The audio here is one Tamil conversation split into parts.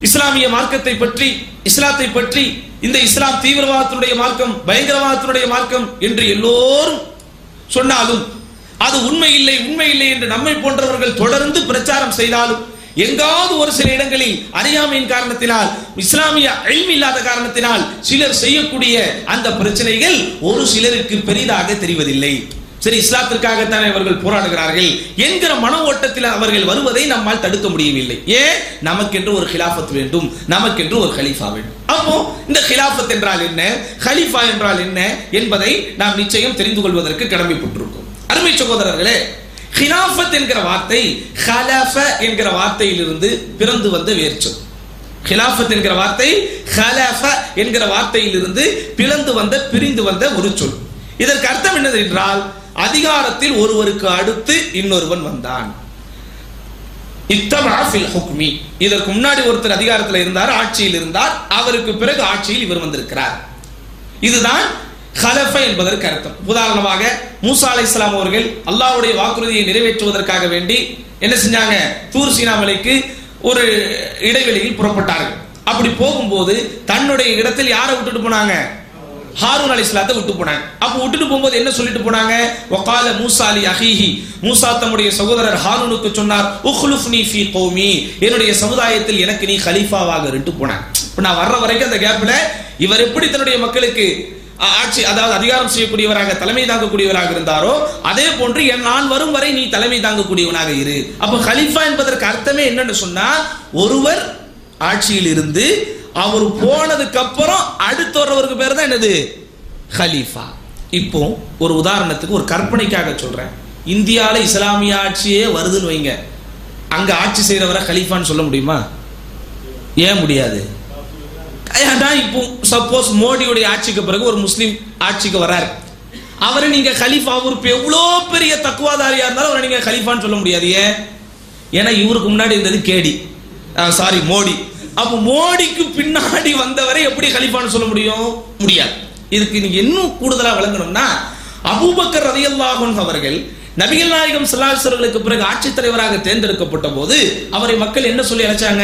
இஸ்லாமிய மார்க்கத்தை பற்றி இஸ்லாத்தை பற்றி இந்த இஸ்லாம் தீவிரவாதத்தினுடைய மார்க்கம் பயங்கரவாதத்தினுடைய மார்க்கம் என்று எல்லோரும் சொன்னாலும் அது உண்மை இல்லை உண்மை இல்லை என்று நம்மை போன்றவர்கள் தொடர்ந்து பிரச்சாரம் செய்தாலும் எங்காவது ஒரு சில இடங்களில் அறியாமையின் காரணத்தினால் இஸ்லாமிய அழிவு இல்லாத காரணத்தினால் சிலர் செய்யக்கூடிய அந்த பிரச்சனைகள் ஒரு சிலருக்கு பெரிதாக தெரிவதில்லை சரி இஸ்லாத்திற்காகத்தானே அவர்கள் போராடுகிறார்கள் என்கிற மன ஓட்டத்தில் அவர்கள் வருவதை நம்மால் தடுக்க முடியவில்லை ஏன் நமக்கென்று ஒரு ஹிலாஃபத் வேண்டும் நமக்கென்று ஒரு ஹலீஃபா வேண்டும் அப்போ இந்த ஹிலாஃபத் என்றால் என்ன ஹலீஃபா என்றால் என்ன என்பதை நாம் நிச்சயம் தெரிந்து கொள்வதற்கு கடமைப்பட்டிருக்கோம் அருமை சகோதரர்களே ஹிலாஃபத் என்கிற வார்த்தை ஹலஃப என்கிற வார்த்தையிலிருந்து பிறந்து வந்த வேர்ச்சொல் ஹிலாஃபத் என்கிற வார்த்தை ஹலஃப என்கிற வார்த்தையிலிருந்து பிளந்து வந்த பிரிந்து வந்த ஒரு சொல் இதற்கு அர்த்தம் என்னது என்றால் அதிகாரத்தில் ஒருவருக்கு அடுத்து இன்னொருவன் வந்தான் இத்தபா ஃபில் ஹுக்மி இதற்கு முன்னாடி ஒருத்தர் அதிகாரத்தில் இருந்தார் ஆட்சியில் இருந்தார் அவருக்கு பிறகு ஆட்சியில் இவர் வந்திருக்கிறார் இதுதான் ஹலஃப என்பதற்கு அர்த்தம் உதாரணமாக மூசா அலை இஸ்லாம் அவர்கள் அல்லாஹ்வுடைய வாக்குறுதியை நிறைவேற்றுவதற்காக வேண்டி என்ன செஞ்சாங்க தூர் சீனா மலைக்கு ஒரு இடைவெளியில் புறப்பட்டார்கள் அப்படி போகும்போது தன்னுடைய இடத்தில் யாரை விட்டுட்டு போனாங்க ஹாரூன் அலி இஸ்லாத்தை விட்டு போனாங்க அப்ப விட்டுட்டு போகும்போது என்ன சொல்லிட்டு போனாங்க வகால மூசா அலி அஹீஹி மூசா தம்முடைய சகோதரர் ஹாரூனுக்கு சொன்னார் உஹ்லுஃப்னி ஃபீ கௌமி என்னுடைய சமுதாயத்தில் எனக்கு நீ கலீஃபாவாக இருட்டு போனாங்க இப்ப நான் வர்ற வரைக்கும் அந்த கேப்ல இவர் எப்படி தன்னுடைய மக்களுக்கு ஆ- ஆட்சி அதாவது அதிகாரம் செய்யக்கூடியவராக தலைமை தாங்கக்கூடியவராக இருந்தாரோ அதே போன்று என் நான் வரும் வரை நீ தலைமை தாங்கக்கூடியவனாக இரு அப்ப கலீஃபா என்பதற்கு அர்த்தமே என்னன்னு சொன்னா ஒருவர் ஆட்சியில் இருந்து அவர் போனதுக்கு அப்புறம் அடுத்து வர்றவருக்கு பேர் தான் என்னது ஹலீஃபா இப்போ ஒரு உதாரணத்துக்கு ஒரு கற்பனைக்காக சொல்றேன் இந்தியால இஸ்லாமிய ஆட்சியே வருதுன்னு வைங்க அங்க ஆட்சி செய்யறவரை ஹலீஃபான்னு சொல்ல முடியுமா ஏன் முடியாது அதான் இப்போ சப்போஸ் மோடியுடைய ஆட்சிக்கு பிறகு ஒரு முஸ்லீம் ஆட்சிக்கு வராரு அவரை நீங்க கலீஃபா அவர் இப்ப எவ்வளோ பெரிய தக்குவாதாரியா இருந்தாலும் அவரை நீங்க கலீஃபான்னு சொல்ல முடியாது ஏன் ஏன்னா இவருக்கு முன்னாடி இருந்தது கேடி சாரி மோடி அப்போ மோடிக்கு பின்னாடி வந்தவரை எப்படி கலீஃபான்னு சொல்ல முடியும் முடியாது இதுக்கு நீங்க இன்னும் கூடுதலா விளங்கணும்னா அபூபக்கர் ரதியல்லாஹு அன்ஹு அவர்கள் நபிகள் நாயகம் ஸல்லல்லாஹு பிறகு ஆட்சித் தலைவராக தேர்ந்தெடுக்கப்பட்ட போது அவரை மக்கள் என்ன சொல்லி அழைச்சாங்க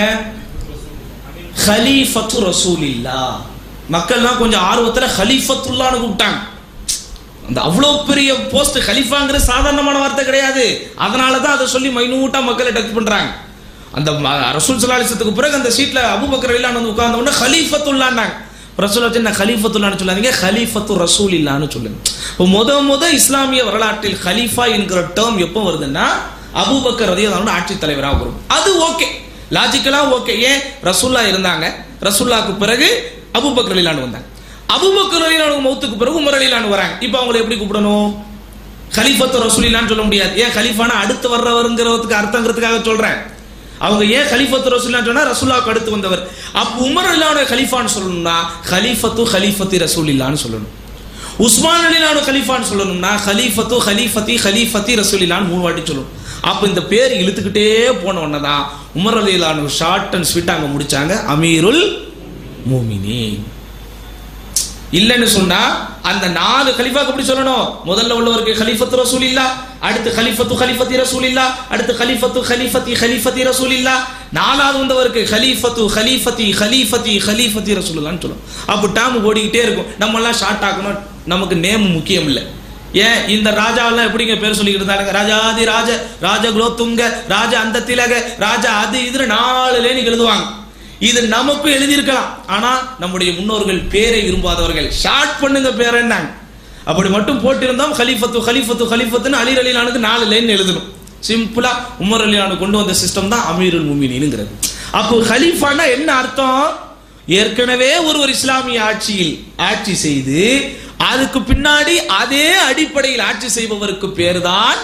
ஹலீஃபத்து ரசூலில்லா மக்கள்லாம் கொஞ்சம் ஆர்வத்துல ஹலீஃபத்துல்லான்னு கூப்பிட்டாங்க அந்த அவ்வளோ பெரிய போஸ்ட் ஹலீஃபாங்கிற சாதாரணமான வார்த்தை கிடையாது அதனால தான் அதை சொல்லி மைனூட்டா மக்களை டச் பண்றாங்க அந்த ம- ரசூல் சலாலிசத்துக்கு பிறகு அந்த சீட்ல அபூபக்கர் இல்லான்னு வந்து உட்கார்ந்த உடனே ஹலீஃபத்துல்லான்னாங்க ரசூல் வச்சு நான் ஹலீஃபத்துல்லான்னு சொல்லாதீங்க ஹலீஃபத்து ரசூல் இல்லான்னு சொல்லுங்க இப்போ முத முத இஸ்லாமிய வரலாற்றில் ஹலீஃபா என்கிற டேர்ம் எப்போ வருதுன்னா அபூபக்கர் ரதியல்லாஹு ஆட்சி தலைவராக வரும் அது ஓகே லாஜிக்கலா ஓகே ஏன் ரசூல்லா இருந்தாங்க ரசூல்லாக்கு பிறகு அபூபக்கர் ரலியல்லாஹு வந்தாங்க அபூபக்கர் ரலியல்லாஹு மௌத்துக்கு பிறகு உமர் ரலியல்லாஹு வராங்க இப்போ அவங்களை எப்படி கூப்பிடணும் கலிஃபத்து ரசூலில்லான்னு சொல்ல முடியாது ஏன் கலிஃபானா அடுத்து வர்றவருங்கிறதுக்கு அர்த்தங்கிறதுக்காக சொல்றேன் அவங்க ஏன் கலிஃபத்து ரசூலில்லான்னு சொன்னா ரசூலாவுக்கு அடுத்து வந்தவர் அப்ப உமர் அல்லான கலிஃபான்னு சொல்லணும்னா கலிஃபத்து கலிஃபத்தி ரசூலில்லான்னு சொல்லணும் உஸ்மான் அலிலான கலீஃபான்னு சொல்லணும்னா கலீஃபத்து கலீஃபத்தி கலீஃபத்தி ரசூலில்லான்னு மூணு வாட்டி சொல்லணும் அப்ப இந்த பேர் இழுத்துக்கிட்டே போன உடனே தான் உமர் அலிலானு ஷார்ட் அண்ட் ஸ்வீட் அங்க முடிச்சாங்க அமீருல் மூமினீன் இல்லைன்னு சொன்னா அந்த நாலு கலிஃபாக்கு எப்படி சொல்லணும் முதல்ல உள்ளவருக்கு கலிஃபத்து ரசூல் இல்லா அடுத்து கலிஃபத்து கலிஃபத்தி ரசூல் இல்லா அடுத்து கலிஃபத்து கலிஃபத்தி கலிஃபத்தி ரசூல் இல்லா நாலாவது வந்தவருக்கு கலிஃபத்து கலிஃபத்தி கலிஃபத்தி கலிஃபத்தி ரசூலுல்லான்னு சொல்லணும் அப்போ டாம் ஓடிக்கிட்டே இருக்கும் நம்ம எல்லாம் ஷார்ட் ஆக்கணும் நமக்கு நேம் முக்கியம் இல்லை ஏன் இந்த ராஜாவெல்லாம் எப்படிங்க பேர் சொல்லிக்கிட்டு இருந்தாங்க ராஜாதி ராஜ ராஜ குலோத்துங்க ராஜ அந்த திலக ராஜா அது இதுல நாலு லேனிக்கு எழுதுவாங்க இது நமக்கும் எழுதியிருக்கலாம் ஆனா நம்முடைய முன்னோர்கள் பேரை விரும்பாதவர்கள் ஷார்ட் பண்ணுங்க பேர் என்னங்க அப்படி மட்டும் போட்டிருந்தோம் கலிஃபத்து கலிஃபத்து கலிஃபத்துன்னு அலி அலிலானுக்கு நாலு லைன் எழுதணும் சிம்பிளா உமர் அலிலானு கொண்டு வந்த சிஸ்டம் தான் அமீருல் முமினின்ங்கிறது அப்போ கலீஃபானா என்ன அர்த்தம் ஏற்கனவே ஒருவர் இஸ்லாமிய ஆட்சியில் ஆட்சி செய்து அதுக்கு பின்னாடி அதே அடிப்படையில் ஆட்சி செய்பவருக்கு பேர்தான்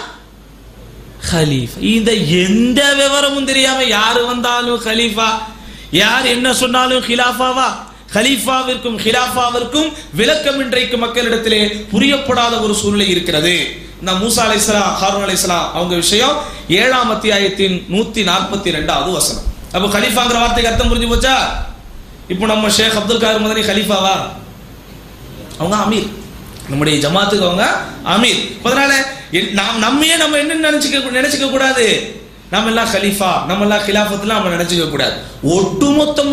ஹலீஃபா இந்த எந்த விவரமும் தெரியாம யாரு வந்தாலும் ஹலீஃபா யார் என்ன சொன்னாலும் ஹிலாஃபாவா ஹலீஃபாவிற்கும் ஹிலாஃபாவிற்கும் விளக்கம் இன்றைக்கு மக்களிடத்திலே புரியப்படாத ஒரு சூழ்நிலை இருக்கிறது இந்த மூசா அலைஹிஸ்ஸலாம் ஹாரூன் அலைஹிஸ்ஸலாம் அவங்க விஷயம் ஏழாம் அத்தியாயத்தின் நூத்தி நாற்பத்தி ரெண்டாவது வசனம் அப்போ ஹலீஃபாங்கிற வார்த்தைக்கு அர்த்தம் புரிஞ்சு போச்சா இப்போ நம்ம ஷேக் அப்துல் காதர் மதனி ஹலீஃபாவா அவங்க அமீர் நம்முடைய ஜமாத்துக்கு அவங்க அமீர் அதனால என்- நாம் நம்மையே நம்ம என்ன நினைச்சுக்க நினைச்சுக்க கூடாது நம்ம எல்லாம் கலீஃபா நம்ம எல்லாம் கிலாஃபத்துல நம்ம நினைச்சுக்க கூடாது ஒட்டுமொத்த